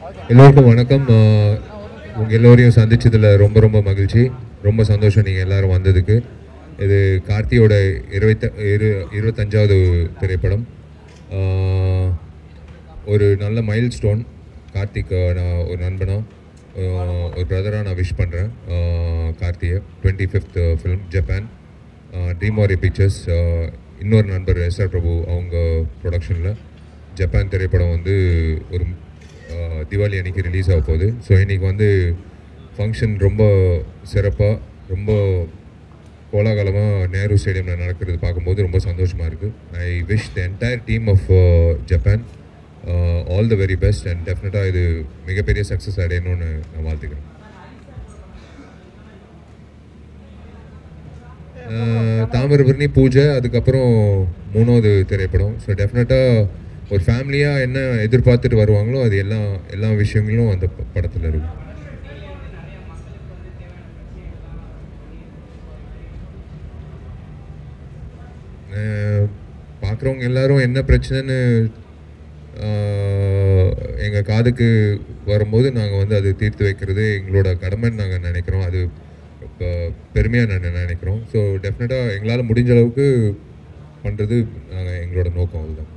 எல்லோருக்கும் வணக்கம் அஹ், உங்க எல்லோரையும் சந்திச்சதுல ரொம்ப ரொம்ப மகிழ்ச்சி ரொம்ப சந்தோஷம் நீங்க எல்லாரும் வந்ததுக்கு இது கார்த்தியோட இருபத்த இரு இருபத்தஞ்சாவது திரைப்படம் அஹ், ஒரு நல்ல மைல் ஸ்டோன் கார்த்திக் அஹ், நான் ஒரு நண்பனா அஹ், ஒரு பிரதராக நான் விஷ் பண்ணுறேன் கார்த்தியை twenty fifth film Japan dream warrior pictures இன்னொரு நண்பர் எஸ்ஆர் பிரபு அவங்க ப்ரொடக்ஷனில் ஜப்பான் திரைப்படம் வந்து ஒரு அஹ், தீபாவளி அன்னைக்கு ரிலீஸ் ஆக போகுது ஸோ இன்னைக்கு வந்து ஃபங்க்ஷன் ரொம்ப சிறப்பாக ரொம்ப கோலாகலமாக நேரு ஸ்டேடியமில் நடக்கிறது பார்க்கும்போது ரொம்ப சந்தோஷமாக இருக்குது I wish the entire team of Japan all the very best and டெஃபினட்டாக இது மிகப்பெரிய சக்ஸஸ் அடையணும்னு நான் வாழ்த்துக்கிறேன் அஹ், தாமிரபரணி பூஜை அதுக்கப்புறம் மூணாவது திரைப்படம் ஸோ டெஃபினட்டாக ஒரு ஃபேமிலியாக என்ன எதிர்பார்த்துட்டு வருவாங்களோ அது எல்லா எல்லா விஷயங்களும் அந்த படத்தில் இருக்கும் பார்க்குறவங்க எல்லாரும் என்ன பிரச்சனைன்னு எங்கள் காதுக்கு வரும்போது நாங்கள் வந்து அது தீர்த்து வைக்கிறது எங்களோட கடமைன்னு நாங்கள் நினைக்கிறோம் அது இப்போ பெருமையாக நான் நினைக்கிறோம் ஸோ டெஃபினட்டாக எங்களால் முடிஞ்ச அளவுக்கு பண்ணுறது நாங்கள் எங்களோட நோக்கம் அதுதான்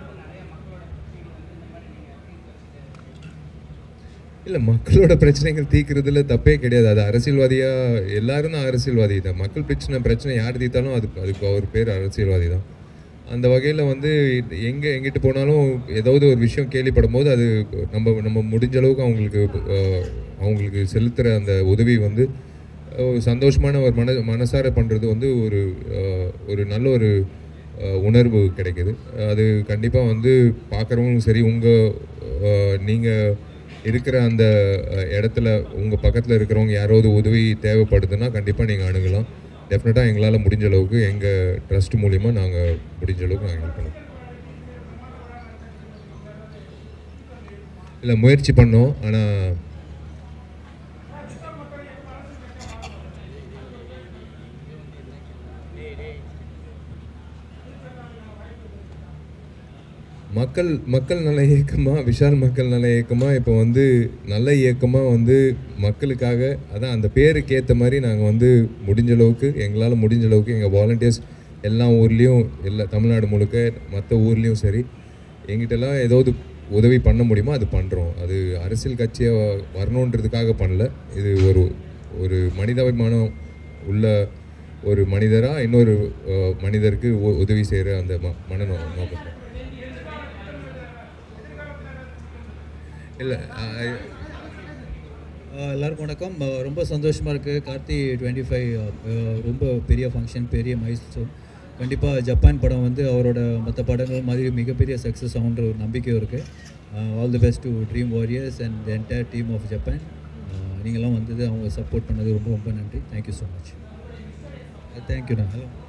இல்லை மக்களோட பிரச்சனைகள் தீர்க்கறதுல தப்பே கிடையாது அது அரசியல்வாதியாக எல்லாரும் தான் அரசியல்வாதி தான் மக்கள் பிரச்சனை பிரச்சனை யார் தீர்த்தாலும் அதுக்கு அதுக்கு அவர் பேர் அரசியல்வாதி தான் அந்த வகையில் வந்து எங்கே எங்கிட்டு போனாலும் ஏதாவது ஒரு விஷயம் கேள்விப்படும் போது அது நம்ம நம்ம முடிஞ்ச அளவுக்கு அவங்களுக்கு அஹ், அவங்களுக்கு செலுத்துகிற அந்த உதவி வந்து ஒரு சந்தோஷமான ஒரு மன மனசார பண்ணுறது வந்து ஒரு அஹ், ஒரு நல்ல ஒரு அஹ், உணர்வு கிடைக்குது அது கண்டிப்பாக வந்து பார்க்குறவங்களும் சரி உங்கள் நீங்கள் இருக்கிற அந்த அஹ், இடத்துல உங்கள் பக்கத்தில் இருக்கிறவங்க யாராவது உதவி தேவைப்படுதுன்னா கண்டிப்பாக நீங்கள் அணுகலாம் டெஃபினட்டாக எங்களால் முடிஞ்ச அளவுக்கு எங்கள் ட்ரஸ்ட் மூலிமா நாங்கள் முடிஞ்ச அளவுக்கு நாங்கள் ஹெல்ப் பண்ணுவோம் இல்லை முயற்சி பண்ணோம் ஆனால் மக்கள் மக்கள் நல இயக்கமா விஷால் மக்கள் நல இயக்கமா இப்போ வந்து நல்ல இயக்கமா வந்து மக்களுக்காக அதான் அந்த பேருக்கு ஏற்ற மாதிரி நாங்கள் வந்து முடிஞ்ச அளவுக்கு எங்களால் முடிஞ்ச அளவுக்கு எங்கள் வாலண்டியர்ஸ் எல்லா ஊர்லேயும் எல்லா தமிழ்நாடு முழுக்க மற்ற ஊர்லேயும் சரி எங்கிட்டலாம் ஏதாவது உதவி பண்ண முடியுமோ அது பண்ணுறோம் அது அரசியல் கட்சியை வரணுன்றதுக்காக பண்ணல இது ஒரு ஒரு மனிதாபிமானம் உள்ள ஒரு மனிதராக இன்னொரு அஹ், மனிதருக்கு உ- உதவி செய்கிற அந்த ம மன நோ- நோக்கம் இல்லை ஆஹ் எல்லாருக்கும் வணக்கம் ஆஹ் ரொம்ப சந்தோஷமாக இருக்குது கார்த்தி டுவெண்ட்டி ஃபைவ் ரொம்ப பெரிய ஃபங்க்ஷன் பெரிய மைல்ஸ்டோன் கண்டிப்பாக ஜப்பான் படம் வந்து அவரோட மற்ற படங்கள் மாதிரி மிகப்பெரிய சக்ஸஸ் ஆகுன்ற ஒரு நம்பிக்கையும் இருக்குது all the best to dream warriors and the entire team of Japan நீங்களாம் வந்தது அவங்க சப்போர்ட் பண்ணது ரொம்ப ரொம்ப நன்றி தேங்க்யூ ஸோ மச் தேங்க்யூண்ணா ஹலோ